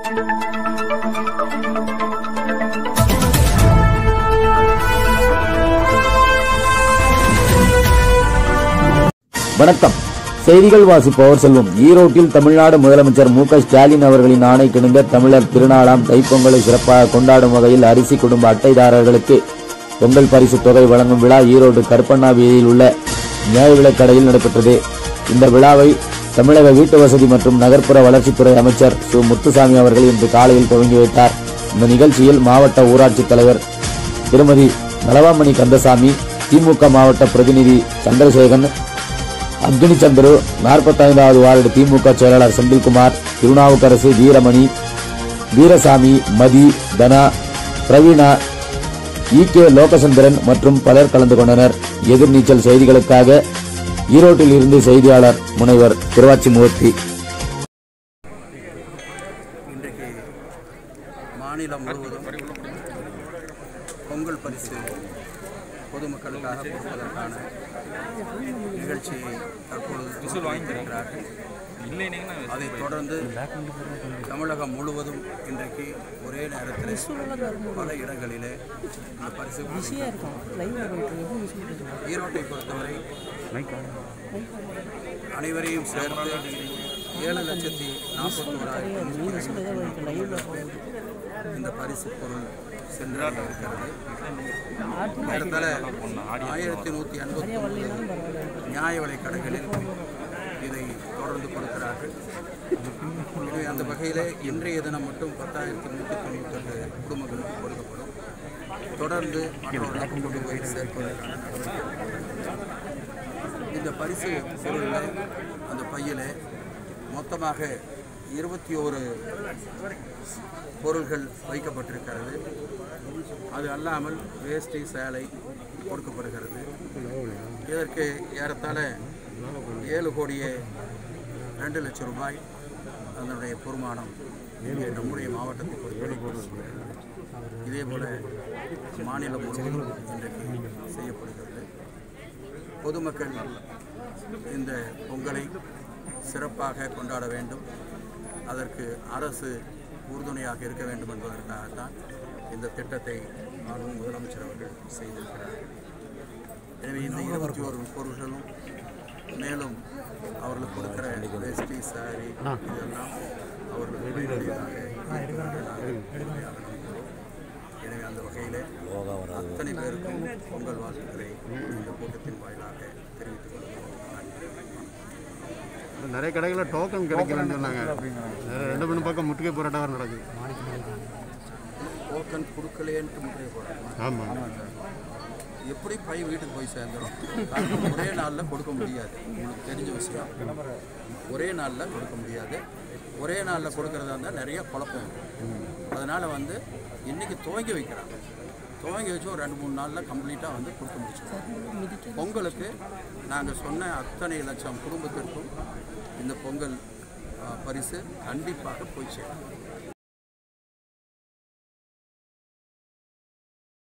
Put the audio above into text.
வணக்கம் செய்திகள் வாசிப்பவர் செல்வம் ஈரோட்டில் தமிழ்நாடு முதலமைச்சர் மு க ஸ்டாலின் அவர்களின் ஆணைக்கிணங்க தமிழர் திருநாளாம் தைப்பொங்கலை சிறப்பாக கொண்டாடும் வகையில் அரிசி குடும்ப அட்டைதாரர்களுக்கு பொங்கல் பரிசு தொகை வழங்கும் விழா ஈரோடு கருப்பண்ணா வீதியில் உள்ள நியாய விலைக் கடையில் நடைபெற்றது இந்த விழாவை தமிழக வீட்டு வசதி மற்றும் நகர்ப்புற வளர்ச்சித்துறை அமைச்சர் சு முத்துசாமி அவர்கள் இன்று காலையில் துவங்கி வைத்தார் இந்த நிகழ்ச்சியில் மாவட்ட ஊராட்சித் தலைவர் திருமதி நலவாமணி கந்தசாமி திமுக மாவட்ட பிரதிநிதி சந்திரசேகரன் அக்னி சந்திரு நாற்பத்தைந்தாவது வார்டு திமுக செயலாளர் செந்தில்குமார் திருநாவுக்கரசு வீரமணி வீரசாமி மதி தனா பிரவீணா இ கே லோகசந்திரன் மற்றும் பலர் கலந்து கொண்டனர் எதிர்நீச்சல் செய்திகளுக்காக ஈரோட்டில் இருந்து செய்தியாளர் முனைவர் திருவாச்சிமூர்த்தி இன்றைக்கு மாநிலம் முழுவதும் பொங்கல் பரிசு பொதுமக்களுக்காக கொடுப்பதற்கான நிகழ்ச்சியை தற்பொழுது வைத்திருக்கிறார்கள் அதைத் தொடர்ந்து தமிழகம் முழுவதும் இன்றைக்கு ஒரே நேரத்தில் பல இடங்களிலே இந்த பரிசு ஈரோட்டை பொறுத்தவரை அனைவரையும் சேர்த்து ஏழு லட்சத்தி நாற்பத்தோராயிரத்தி பேர் இந்த பரிசு பொருள் சென்று இருக்கிறது ஏறத்தாழ ஆயிரத்தி நூற்றி ஐம்பத்தி நியாய விலை கடைகளில் இதை தொடர்ந்து கொடுக்கிறார்கள் எனவே அந்த வகையிலே இன்றைய தினம் மட்டும் பத்தாயிரத்தி நூற்றி தொண்ணூத்தெட்டு குடும்பங்களுக்கு கொடுக்கப்படும் தொடர்ந்து மற்றவர்களுக்கு கொண்டு போய் சேர்ப்பதற்கான நடவடிக்கை இந்த பரிசு பொருளில் அந்த பையிலே மொத்தமாக இருபத்தி ஓரு பொருள்கள் வைக்கப்பட்டிருக்கிறது அது அல்லாமல் வேஷ்டி சேலை கொடுக்கப்படுகிறது இதற்கு ஏறத்தாழ ஏழு கோடியே ரெண்டு லட்சம் ரூபாய் அதனுடைய பொறுமானம் இங்கே நம்முடைய மாவட்டத்தை பொறுத்தவரை இதே போல மாநிலம் முழுவதும் இன்றைக்கு செய்யப்படுகிறது பொதுமக்கள் இந்த பொங்கலை சிறப்பாக கொண்டாட வேண்டும் அதற்கு அரசு உறுதுணையாக இருக்க வேண்டும் என்பதற்காகத்தான் இந்த திட்டத்தை மாண்பு முதலமைச்சர் அவர்கள் செய்திருக்கிறார்கள் எனவே இந்த இருபத்தி ஒரு பொருள்களும் மேலும் அவர்களுக்கு கொடுக்கிற வேஷ்டி சாரி இதெல்லாம் அவர்களுக்கு பயனுடையதாக நாங்கள் உறுதியாக நம்புகிறோம். எனவே அந்த வகையிலே அத்தனை பேருக்கும் பொங்கல் வாழ்த்துக்களை இந்த கூட்டத்தின் வாயிலாக தெரிவித்துக் கொள்கிறோம் நன்றி நிறைய கடைகளில் டோக்கன் கிடைக்கலன்னு சொன்னாங்க வேற ரெண்டு மூணு பக்கம் முற்றுகை போராட்டம் வேறு நடக்குது டோக்கன் கொடுக்கலேன்ட்டு முறைய போகிறாங்க ஆமாம் எப்படி பை வீட்டுக்கு போய் சேர்ந்துடும் காரணம் ஒரே நாளில் கொடுக்க முடியாது உங்களுக்கு தெரிஞ்ச விஷயம் ஒரே நாளில் கொடுக்க முடியாது ஒரே நாளில் கொடுக்கறதா இருந்தால் நிறைய குழப்பம் இருக்கும் அதனால் வந்து இன்றைக்கி துவங்கி வைக்கிறாங்க துவங்கி வச்சு ஒரு ரெண்டு மூணு நாளில் கம்ப்ளீட்டாக வந்து கொடுக்க முடிச்சிடும் பொங்கலுக்கு நாங்கள் சொன்ன அத்தனை லட்சம் குடும்பத்திற்கும் இந்த பொங்கல் ஆ, பரிசு கண்டிப்பாக போய் சேரும்